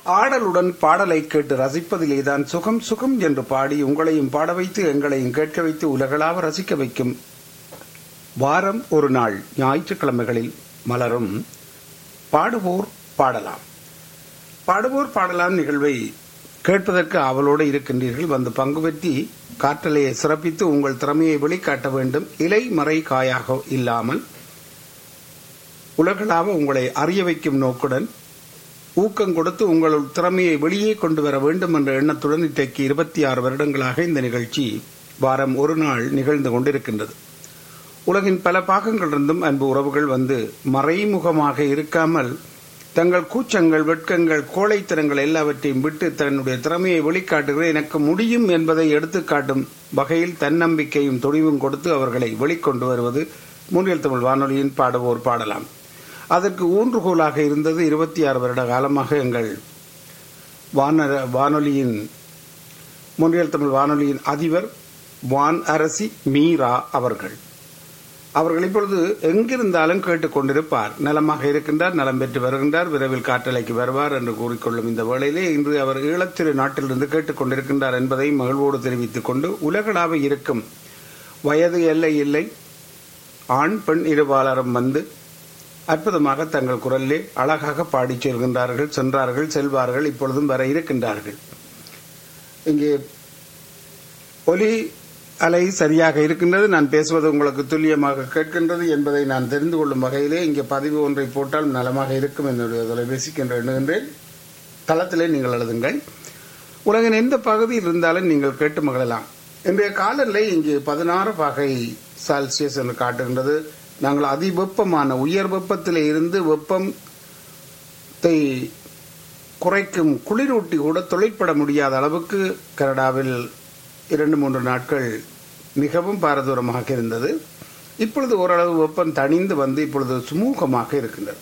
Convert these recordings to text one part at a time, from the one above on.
ஆடலுடன் பாடலை கேட்டு ரசிப்பதிலேதான் சுகம் சுகம் என்று பாடி உங்களையும் பாட வைத்து எங்களையும் கேட்க வைத்து உலகளாவ ரசிக்க வைக்கும் வாரம் ஒரு நாள் ஞாயிற்றுக்கிழமைகளில் மலரும் பாடுவோர் பாடலாம் பாடுவோர் பாடலாம் நிகழ்வை கேட்பதற்கு ஆவலோடு இருக்கின்றீர்கள் வந்து பங்கு பெற்றி காற்றலையை சிறப்பித்து உங்கள் திறமையை வெளிக்காட்ட வேண்டும் இலை மறை காயாக இல்லாமல் உலகளாவ உங்களை அறிய வைக்கும் நோக்குடன் ஊக்கம் கொடுத்து உங்கள் திறமையை வெளியே கொண்டு வர வேண்டும் என்ற எண்ணத்துடன் இன்றைக்கு இருபத்தி ஆறு வருடங்களாக இந்த நிகழ்ச்சி வாரம் ஒரு நாள் நிகழ்ந்து கொண்டிருக்கின்றது உலகின் பல பாகங்களிலிருந்தும் அன்பு உறவுகள் வந்து மறைமுகமாக இருக்காமல் தங்கள் கூச்சங்கள் வெட்கங்கள் கோழைத்தனங்கள் எல்லாவற்றையும் விட்டு தன்னுடைய திறமையை வெளிக்காட்டுகிற எனக்கு முடியும் என்பதை எடுத்துக்காட்டும் வகையில் தன்னம்பிக்கையும் துணிவும் கொடுத்து அவர்களை வெளிக்கொண்டு வருவது மூன்றில் தமிழ் வானொலியின் பாடுவோர் பாடலாம் அதற்கு ஊன்றுகோலாக இருந்தது இருபத்தி ஆறு வருட காலமாக எங்கள் வான வானொலியின் மூன்றியல் தமிழ் வானொலியின் அதிபர் வான் அரசி மீரா அவர்கள் அவர்கள் இப்பொழுது எங்கிருந்தாலும் கேட்டுக்கொண்டிருப்பார் நலமாக இருக்கின்றார் நலம் பெற்று வருகின்றார் விரைவில் காற்றலைக்கு வருவார் என்று கூறிக்கொள்ளும் இந்த வேளையிலே இன்று அவர் ஈழத்திரு நாட்டிலிருந்து கேட்டுக்கொண்டிருக்கின்றார் என்பதை மகிழ்வோடு தெரிவித்துக் கொண்டு உலகளாக இருக்கும் வயது எல்லை இல்லை ஆண் பெண் இருபாலரும் வந்து அற்புதமாக தங்கள் குரலிலே அழகாக பாடிச் செல்கின்றார்கள் சென்றார்கள் செல்வார்கள் இப்பொழுதும் வர இருக்கின்றார்கள் இங்கே ஒலி அலை சரியாக இருக்கின்றது நான் பேசுவது உங்களுக்கு துல்லியமாக கேட்கின்றது என்பதை நான் தெரிந்து கொள்ளும் வகையிலே இங்கே பதிவு ஒன்றை போட்டால் நலமாக இருக்கும் என்னுடைய தொலைபேசிக்கு என்று எண்ணுகின்றேன் தளத்திலே நீங்கள் எழுதுங்கள் உலகின் எந்த பகுதியில் இருந்தாலும் நீங்கள் கேட்டு மகிழலாம் இன்றைய காலநிலை இங்கு பதினாறு பாகை செல்சியஸ் என்று காட்டுகின்றது நாங்கள் அதி வெப்பமான உயர் வெப்பத்திலே இருந்து வெப்பத்தை குறைக்கும் குளிரூட்டி கூட தொழிற்பட முடியாத அளவுக்கு கனடாவில் இரண்டு மூன்று நாட்கள் மிகவும் பாரதூரமாக இருந்தது இப்பொழுது ஓரளவு வெப்பம் தணிந்து வந்து இப்பொழுது சுமூகமாக இருக்கின்றது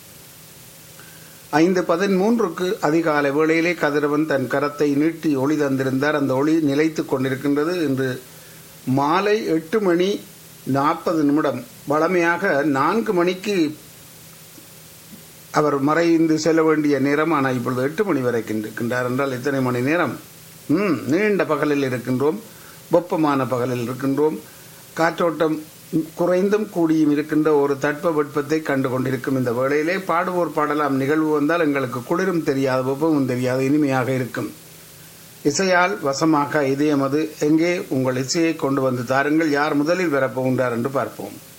ஐந்து பதிமூன்றுக்கு அதிகாலை வேளையிலே கதிரவன் தன் கரத்தை நீட்டி ஒளி தந்திருந்தார் அந்த ஒளி நிலைத்துக் கொண்டிருக்கின்றது இன்று மாலை எட்டு மணி நாற்பது நிமிடம் வளமையாக நான்கு மணிக்கு அவர் மறைந்து செல்ல வேண்டிய நேரம் ஆனால் இப்பொழுது எட்டு மணி வரைக்கும் இருக்கின்றார் என்றால் எத்தனை மணி நேரம் ம் நீண்ட பகலில் இருக்கின்றோம் வெப்பமான பகலில் இருக்கின்றோம் காற்றோட்டம் குறைந்தும் கூடியும் இருக்கின்ற ஒரு தட்ப வெப்பத்தை கண்டு கொண்டிருக்கும் இந்த வேளையிலே பாடுவோர் பாடலாம் நிகழ்வு வந்தால் எங்களுக்கு குளிரும் தெரியாது வெப்பமும் தெரியாது இனிமையாக இருக்கும் இசையால் வசமாக இதயமது எங்கே உங்கள் இசையை கொண்டு வந்து தாருங்கள் யார் முதலில் வரப்போகின்றார் என்று பார்ப்போம்